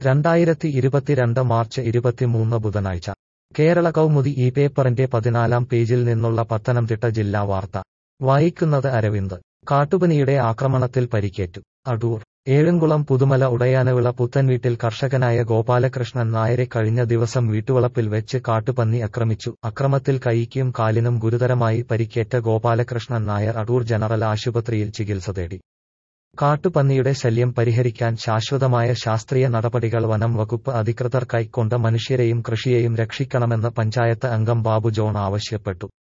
രണ്ടായിരത്തി ഇരുപത്തിരണ്ട് മാർച്ച് ഇരുപത്തിമൂന്ന് ബുധനാഴ്ച കേരള കൗമുദി ഈ പേപ്പറിന്റെ പതിനാലാം പേജിൽ നിന്നുള്ള പത്തനംതിട്ട ജില്ലാ വാർത്ത വായിക്കുന്നത് അരവിന്ദ് കാട്ടുപനിയുടെ ആക്രമണത്തിൽ പരിക്കേറ്റു അടൂർ ഏഴംകുളം പുതുമല ഉടയാനവിള പുത്തൻവീട്ടിൽ കർഷകനായ ഗോപാലകൃഷ്ണൻ നായരെ കഴിഞ്ഞ ദിവസം വീട്ടുവളപ്പിൽ വെച്ച് കാട്ടുപന്നി ആക്രമിച്ചു അക്രമത്തിൽ കൈക്കും കാലിനും ഗുരുതരമായി പരിക്കേറ്റ ഗോപാലകൃഷ്ണൻ നായർ അടൂർ ജനറൽ ആശുപത്രിയിൽ ചികിത്സ തേടി കാട്ടുപന്നിയുടെ ശല്യം പരിഹരിക്കാൻ ശാശ്വതമായ ശാസ്ത്രീയ നടപടികൾ വനം വകുപ്പ് അധികൃതർ കൈക്കൊണ്ട് മനുഷ്യരെയും കൃഷിയെയും രക്ഷിക്കണമെന്ന് പഞ്ചായത്ത് അംഗം ബാബു ജോൺ ആവശ്യപ്പെട്ടു